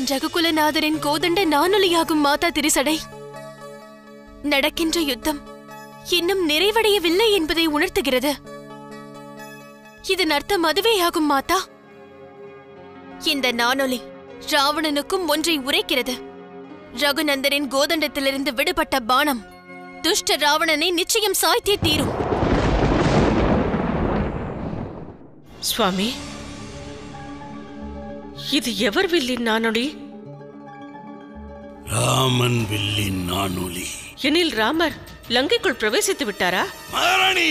என் ரகுகுலநாதரின் கோதண்ட நானொலியாகும் மாதா திரிசடை நடக்கின்ற யுத்தம் இன்னும் நிறைவடையவில்லை என்பதை உணர்த்துகிறது இதன் அர்த்தம் அதுவேயாகும் மாதா இந்த நானொலி ராவணனுக்கும் ஒன்றை உரைக்கிறது ரகுநந்தரின் கோதண்டத்திலிருந்து விடுபட்ட பானம் துஷ்ட ராவணனை நிச்சயம் சாய்த்தே தீரும் சுவாமி இது எவர் வில்லின் நானொலி ராமன் வில்லின் நானொலி எனில் ராமர் லங்கைக்குள் பிரவேசித்து விட்டாரா மகாராணி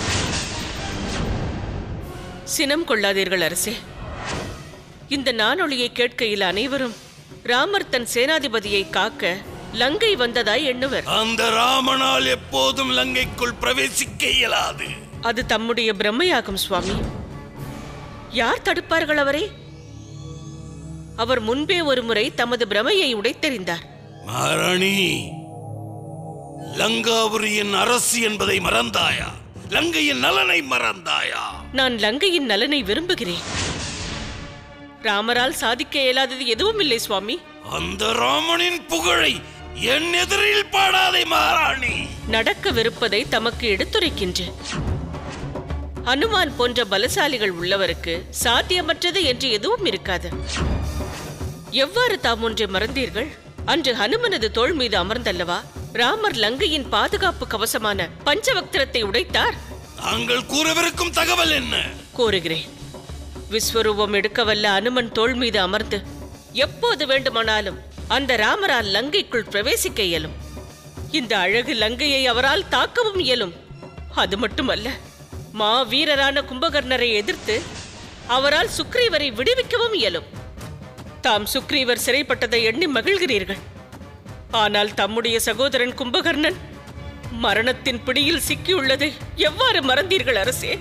சினம் கொள்ளாதீர்கள் அரசே இந்த நானொலியை கேட்கையில் அனைவரும் ராமர் தன் சேனாதிபதியை காக்க லங்கை வந்ததாய் எண்ணுவர் அந்த ராமனால் எப்போதும் லங்கைக்குள் பிரவேசிக்க இயலாது அது தம்முடைய பிரம்மையாகும் சுவாமி யார் தடுப்பார்கள் அவரை அவர் முன்பே ஒரு முறை தமது பிரமையை உடைத்தெறிந்தார் மகாராணி லங்காபுரியின் அரசு என்பதை மறந்தாயா லங்கையின் நலனை மறந்தாயா நான் லங்கையின் நலனை விரும்புகிறேன் ராமரால் சாதிக்க இயலாதது எதுவும் இல்லை சுவாமி அந்த ராமனின் புகழை என் எதிரில் பாடாதே மகாராணி நடக்கவிருப்பதை தமக்கு எடுத்துரைக்கின்றேன் ஹனுமான் போன்ற பலசாலிகள் உள்ளவருக்கு சாத்தியமற்றது என்று எதுவும் இருக்காது எவ்வாறு தாம் ஒன்றை மறந்தீர்கள் அன்று ஹனுமனது தோள் மீது அமர்ந்தல்லவா ராமர் லங்கையின் பாதுகாப்பு கவசமான பஞ்சவக்திரத்தை உடைத்தார் தாங்கள் கூறவிருக்கும் தகவல் என்ன கோருகிறேன் விஸ்வரூபம் எடுக்கவல்ல அனுமன் தோள் மீது அமர்ந்து எப்போது வேண்டுமானாலும் அந்த ராமரால் லங்கைக்குள் பிரவேசிக்க இயலும் இந்த அழகு லங்கையை அவரால் தாக்கவும் இயலும் அது மட்டுமல்ல மா வீரரான கும்பகர்ணரை எதிர்த்து அவரால் சுக்ரீவரை விடுவிக்கவும் இயலும் தாம் சுக்ரீவர் சிறைப்பட்டதை எண்ணி மகிழ்கிறீர்கள் ஆனால் தம்முடைய சகோதரன் கும்பகர்ணன் மரணத்தின் பிடியில் சிக்கியுள்ளதை எவ்வாறு மறந்தீர்கள் அரசே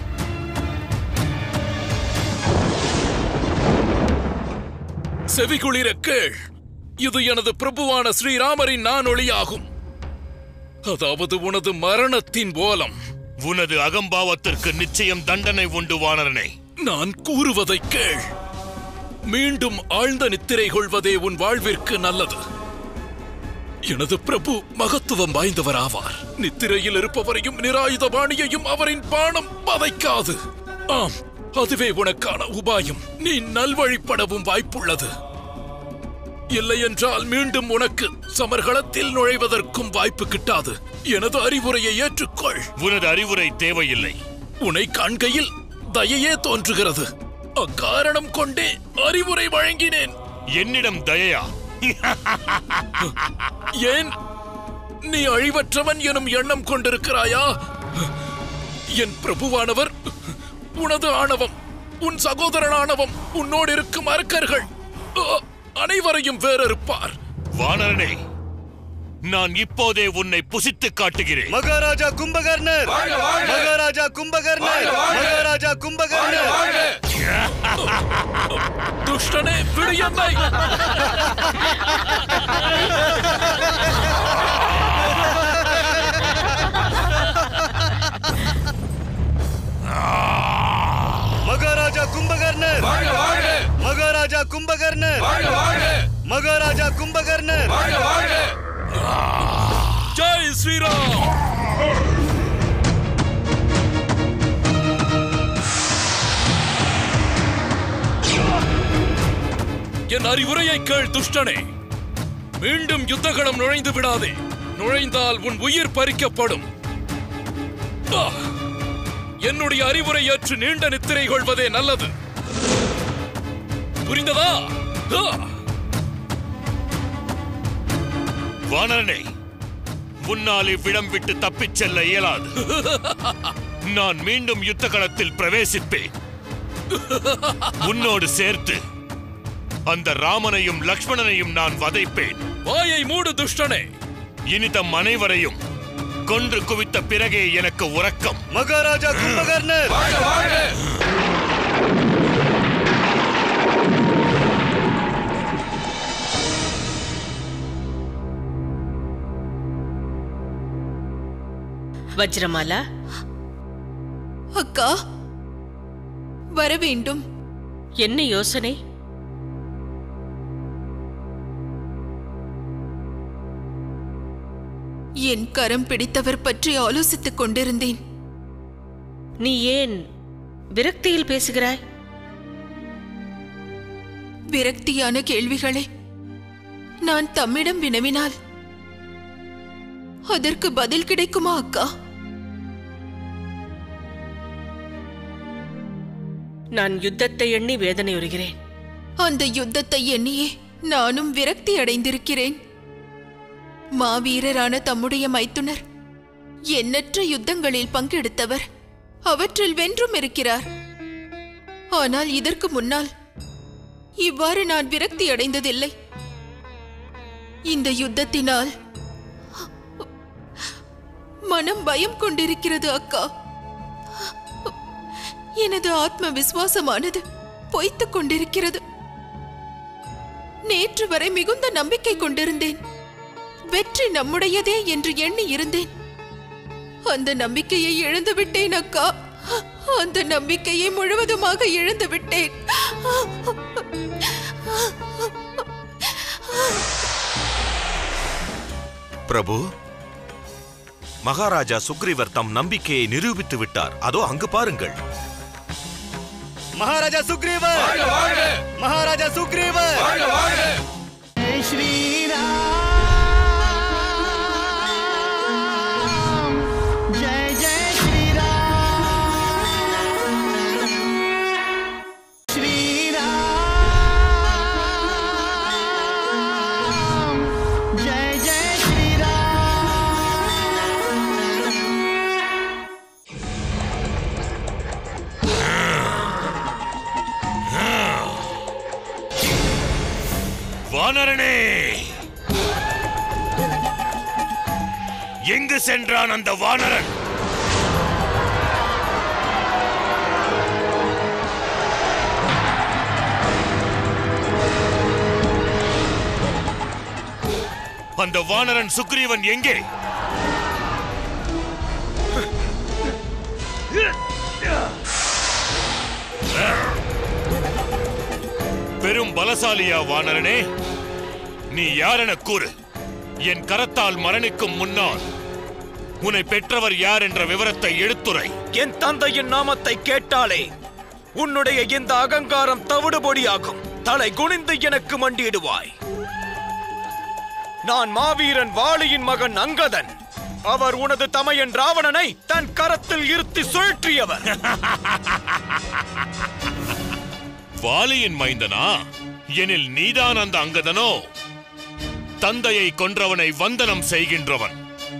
செவிகுளிர கேள் இது எனது பிரபுவான ஸ்ரீராமரின் நானொளியாகும் அதாவது உனது மரணத்தின் ஓலம் உனது அகம்பாவத்திற்கு நிச்சயம் தண்டனை உண்டு வானரனே நான் கூறுவதை கேள் மீண்டும் ஆழ்ந்த நித்திரை கொள்வதே உன் வாழ்விற்கு நல்லது எனது பிரபு மகத்துவம் வாய்ந்தவர் ஆவார் நித்திரையில் இருப்பவரையும் நிராயுதபாணியையும் அவரின் பானம் பதைக்காது ஆம் அதுவே உனக்கான உபாயம் நீ நல்வழிப்படவும் வாய்ப்புள்ளது இல்லையென்றால் மீண்டும் உனக்கு சமர்களத்தில் நுழைவதற்கும் வாய்ப்பு கிட்டாது எனது அறிவுரையை ஏற்றுக்கொள் உனது அறிவுரை தேவையில்லை உன்னை காண்கையில் தயையே தோன்றுகிறது அக்காரணம் கொண்டே அறிவுரை வழங்கினேன் என்னிடம் தயையா ஏன் நீ அழிவற்றவன் எனும் எண்ணம் கொண்டிருக்கிறாயா என் பிரபுவானவர் உனது ஆணவம் உன் சகோதரன் ஆணவம் உன்னோடு இருக்கும் அரக்கர்கள் அ, அனைவரையும் வேறறுப்பார் வானரனே நான் இப்போதே உன்னை புசித்து காட்டுகிறேன் மகாராஜா கும்பகர்ணர் மகாராஜா கும்பகர்ணர் மகாராஜா கும்பகர்ணர் துஷ்டனே விடு என்னை மகாராஜா கும்பகர்ணர் மகாராஜா கும்பகர்ணர் மகாராஜா கும்பகர்ணர் ஜெய் ஸ்ரீராம் என் அறிவுரையை கேள் துஷ்டனே மீண்டும் யுத்தகளம் நுழைந்து விடாதே நுழைந்தால் உன் உயிர் பறிக்கப்படும் ஆ! என்னுடைய அறிவுரை ஏற்று நீண்ட நித்திரை கொள்வதே நல்லது புரிந்ததா ஆ! வானரனே உன்னால் இவ்விடம் விட்டு தப்பிச் செல்ல இயலாது நான் மீண்டும் யுத்த களத்தில் பிரவேசிப்பேன் உன்னோடு சேர்த்து அந்த ராமனையும் லக்ஷ்மணனையும் நான் வதைப்பேன் வாயை மூடு துஷ்டனே இனி தம் அனைவரையும் கொன்று குவித்த பிறகே எனக்கு உறக்கம் மகாராஜா கும்பகர்ணர் வஜ்ரமாலா அக்கா வர வேண்டும் என்ன யோசனை என் கரம் பிடித்தவர் பற்றி ஆலோசித்துக் கொண்டிருந்தேன் நீ ஏன் விரக்தியில் பேசுகிறாய் விரக்தியான கேள்விகளை நான் தம்மிடம் வினவினால் அதற்கு பதில் கிடைக்குமா அக்கா நான் யுத்தத்தை எண்ணி வேதனையுறுகிறேன் அந்த யுத்தத்தை எண்ணியே நானும் விரக்தி அடைந்திருக்கிறேன் மாவீரரான தம்முடைய மைத்துனர் எண்ணற்ற யுத்தங்களில் பங்கெடுத்தவர் அவற்றில் வென்றும் இருக்கிறார் ஆனால் இதற்கு முன்னால் இவ்வாறு நான் விரக்தி அடைந்ததில்லை இந்த யுத்தத்தினால் மனம் பயம் கொண்டிருக்கிறது அக்கா எனது ஆத்ம விசுவாசமானது பொய்த்துக் கொண்டிருக்கிறது நேற்று வரை மிகுந்த நம்பிக்கை கொண்டிருந்தேன் வெற்றி நம்முடையதே என்று எண்ணி இருந்தேன் அந்த நம்பிக்கையை இழந்து விட்டேன் அக்கா அந்த நம்பிக்கையை முழுவதுமாக இழந்து விட்டேன் பிரபு மகாராஜா சுக்ரீவர் தம் நம்பிக்கையை நிரூபித்து விட்டார் அதோ அங்கு பாருங்கள் மகாராஜா சுக்ரீவர் மகாராஜா சுக்ரீவர் जय जय श्री राम श्री राम जय जय श्री राम வானரனே எங்கு சென்றான் அந்த வானரன் அந்த வானரன் சுக்ரீவன் எங்கே பெரும் பலசாலியா வானரனே நீ யாரென கூறு என் கரத்தால் மரணிக்கும் முன்னால் உன்னை பெற்றவர் யார் என்ற விவரத்தை எடுத்துரை என் தந்தையின் நாமத்தை கேட்டாலே உன்னுடைய இந்த அகங்காரம் தவிடுபொடியாகும் தலை குனிந்து எனக்கு மண்டியிடுவாய் நான் மாவீரன் வாளியின் மகன் அங்கதன் அவர் உனது தமையன் ராவணனை தன் கரத்தில் இருத்தி சுழற்றியவர் வாலியின் மைந்தனா எனில் நீதான் அந்த அங்கதனோ தந்தையை கொன்றவனை வந்தனம் செய்கின்றவன்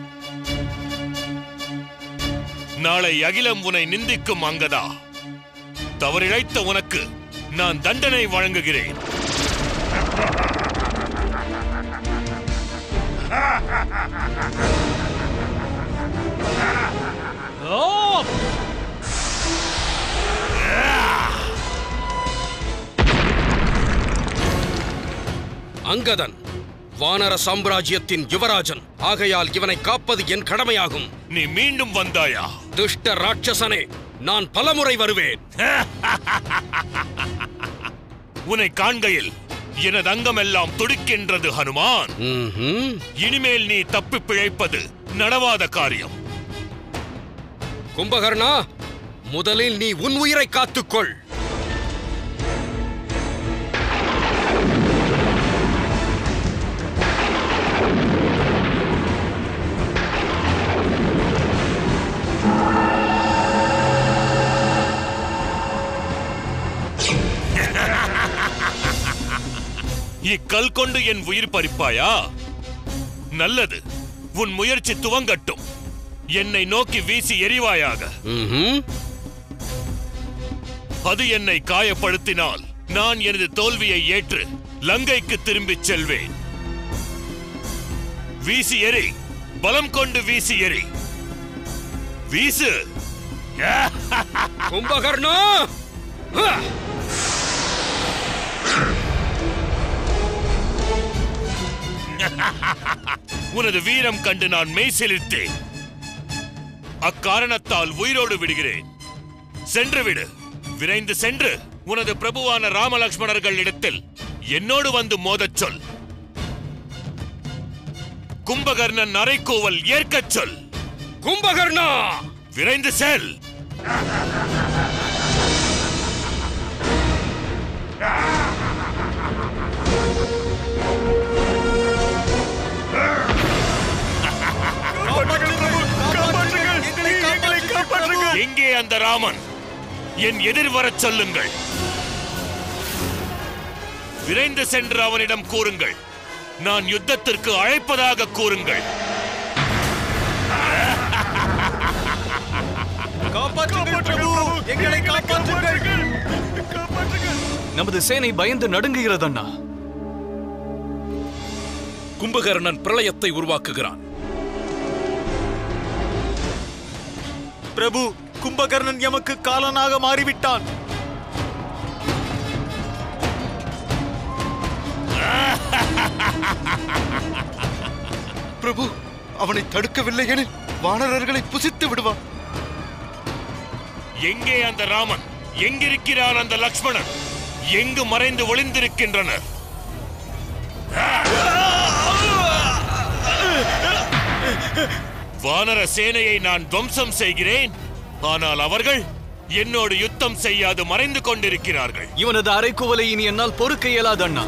நாளை அகிலம் உன்னை நிந்திக்கும் அங்கதா தவறிழைத்த உனக்கு நான் தண்டனை வழங்குகிறேன் அங்கதன் வானர சாம்ராஜ்யத்தின் யுவராஜன் ஆகையால் இவனை காப்பது என் கடமையாகும் நீ மீண்டும் வந்தாயா துஷ்ட ராட்சசனே நான் பலமுறை வருவேன் உன்னை காண்கையில் எனது அங்கமெல்லாம் துடிக்கின்றது ஹனுமான் ம்ஹும். இனிமேல் நீ தப்பி பிழைப்பது நடவாத காரியம் கும்பகர்ணா முதலில் நீ உன் உயிரை காத்துக்கொள் இக்கல் கொண்டு என் உயிர் பறிப்பாயா நல்லது உன் முயற்சி துவங்கட்டும் என்னை நோக்கி வீசி எறிவாயாக ம்ஹும். அது என்னை காயப்படுத்தினால் நான் எனது தோல்வியை ஏற்று லங்கைக்கு திரும்பிச் செல்வேன் வீசி எறி பலம் கொண்டு வீசி எறி வீசு கும்பகர்ணா ஹ! உனது வீரம் கண்டு நான் மெய்சிலிர்த்தேன் அக்காரணத்தால் உயிரோடு விடுகிறேன் சென்று விடு விரைந்து சென்று உனது பிரபுவான ராமலக்ஷ்மணர்கள் இடத்தில் என்னோடு வந்து மோதச் சொல் கும்பகர்ணன் அரைக்கோவல் ஏற்கச் சொல் கும்பகர்ணா விரைந்து செல் எங்கே அந்த ராமன் என் எதிர் வரச் சொல்லுங்கள் விரைந்து சென்று அவனிடம் கூறுங்கள் நான் யுத்தத்திற்கு அழைப்பதாக கூறுங்கள் காப்பாற்றுங்கள் பிரபு எங்களை காப்பாற்றுங்கள் நமது சேனை பயந்து நடுங்குகிறது அண்ணா கும்பகர்ணன் பிரளயத்தை உருவாக்குகிறான் பிரபு கும்பகர்ணன் எமக்கு காலனாக மாறிவிட்டான் பிரபு அவனை தடுக்கவில்லை எனில் வானரர்களை புசித்து விடுவான் எங்கே அந்த ராமன் எங்கிருக்கிறான் அந்த லக்ஷ்மணன் எங்கு மறைந்து ஒளிந்திருக்கின்றனர் வானர சேனையை நான் துவம்சம் செய்கிறேன் ஆனால் அவர்கள் என்னோடு யுத்தம் செய்யாது மறைந்து கொண்டிருக்கிறார்கள் இவனது அரைக்குவலை இனி என்னால் பொறுக்க இயலாது அண்ணா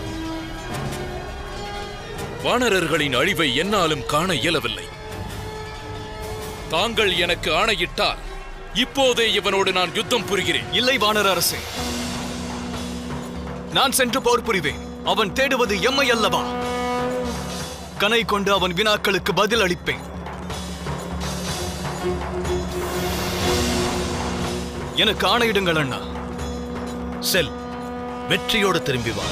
வானரர்களின் அழிவை என்னாலும் காண இயலவில்லை தாங்கள் எனக்கு ஆணையிட்டால் இப்போதே இவனோடு நான் யுத்தம் புரிகிறேன் இல்லை வானர அரசே நான் சென்று போர் புரிவேன் அவன் தேடுவது எம்மை அல்லவா கனை கொண்டு அவன் வினாக்களுக்கு பதில் அளிப்பேன் எனக்கு ஆணையிடுங்கள் அண்ணா செல் வெற்றியோடு திரும்பி வா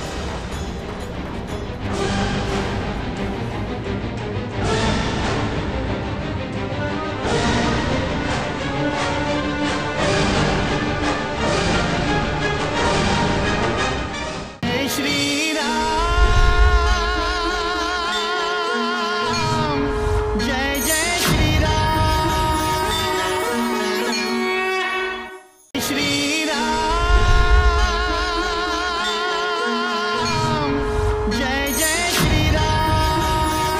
जय श्री राम जय जय श्री राम श्री राम जय जय श्री राम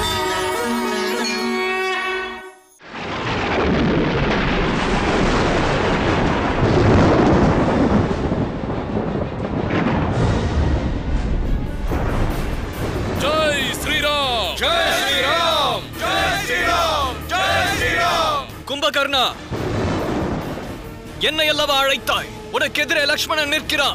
ஜெய் ஸ்ரீராம் ஜெய் ஸ்ரீராம் ஜெய் ஸ்ரீராம் ஜெய் ஸ்ரீராம் கும்பகர்ணா என்னை அல்லவா அழைத்தாய் உனக்கு எதிரே லக்ஷ்மணன் நிற்கிறான்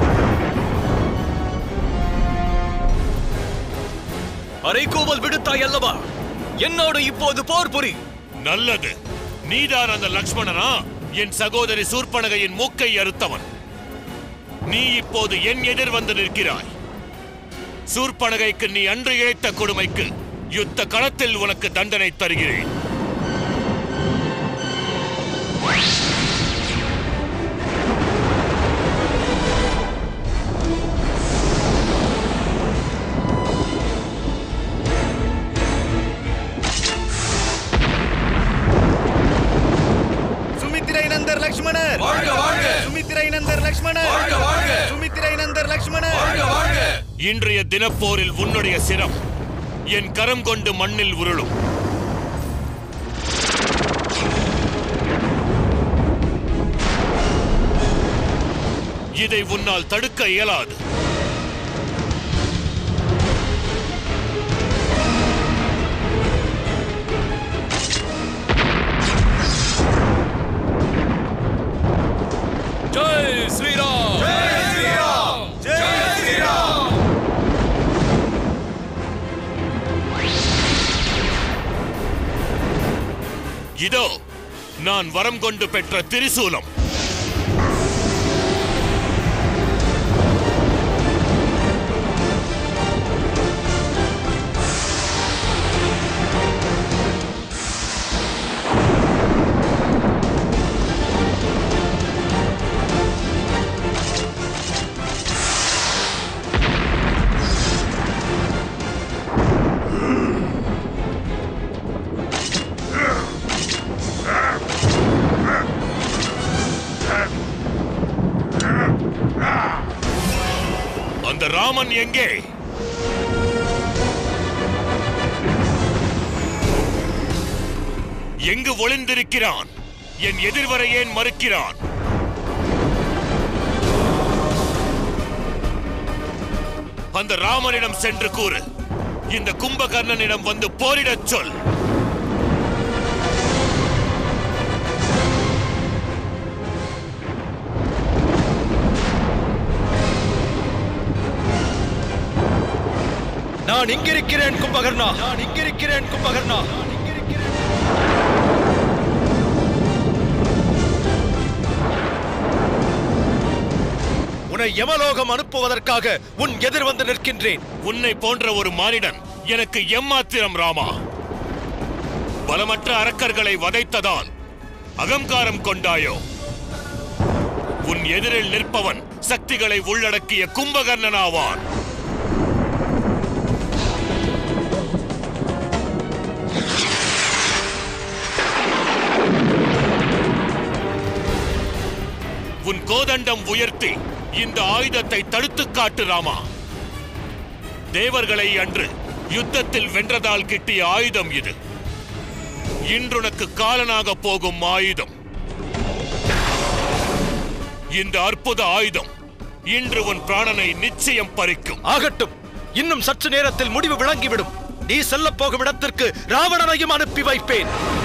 அரைக்கூவல் விடுத்தாய் அல்லவா என்னோடு இப்போது போர் புரி நல்லது நீதான் அந்த லக்ஷ்மணனா என் சகோதரி சூர்பனகையின் மூக்கை அறுத்தவன் நீ இப்போது என் எதிர் வந்து நிற்கிறாய் சூர்பனகைக்கு நீ அன்று இழைத்த கொடுமைக்கு யுத்த களத்தில் உனக்கு தண்டனை தருகிறேன் சுமித்திரை நந்தர் லக்ஷ்மணர் வாழ்க வாழ்க சுமித்திரை நந்தர் லக்ஷ்மணர் வாழ்க வாழ்க சுமித்திரை நந்தர் லக்ஷ்மணர் வாழ்க வாழ்க இன்றைய தினப்போரில் உன்னுடைய சிரம் என் கரம் கொண்டு மண்ணில் உருளும் இதை உன்னால் தடுக்க இயலாது ஜெய் ஸ்ரீராம் ஜெய் ஸ்ரீராம் ஜெய் ஸ்ரீராம் இதோ நான் வரம் கொண்டு பெற்ற திரிசூலம் அந்த ராமன் எங்கே எங்கு ஒளிந்திருக்கிறான் என் எதிர்வரை ஏன் மறுக்கிறான் அந்த ராமனிடம் சென்று கூறு இந்த கும்பகர்ணனிடம் வந்து போரிடச் சொல் நான் இங்கிருக்கிறேன் கும்பகர்ணா நான் இங்கிருக்கிறேன் கும்பகர்ணா உன்னை யமலோகம் அனுப்புவதற்காக உன் எதிர் வந்து நிற்கின்றேன் உன்னை போன்ற ஒரு மானிடன் எனக்கு எம்மாத்திரம் ராமா பலமற்ற அரக்கர்களை வதைத்ததால் அகங்காரம் கொண்டாயோ உன் எதிரில் நிற்பவன் சக்திகளை உள்ளடக்கிய கும்பகர்ணனாவான் உன் கோதண்டம் உயர்த்தி இந்த ஆயுதத்தை தடுத்துக் காட்டு ராமா தேவர்களை அன்று யுத்தத்தில் வென்றதால் கிட்டிய ஆயுதம் இது இன்றுனக்கு காலனாக போகும் ஆயுதம் இந்த அற்புத ஆயுதம் இன்று உன் பிராணனை நிச்சயம் பறிக்கும் ஆகட்டும் இன்னும் சற்று நேரத்தில் முடிவு விளங்கிவிடும் நீ செல்லப் போகும் இடத்திற்கு ராவணனையும் அனுப்பி வைப்பேன்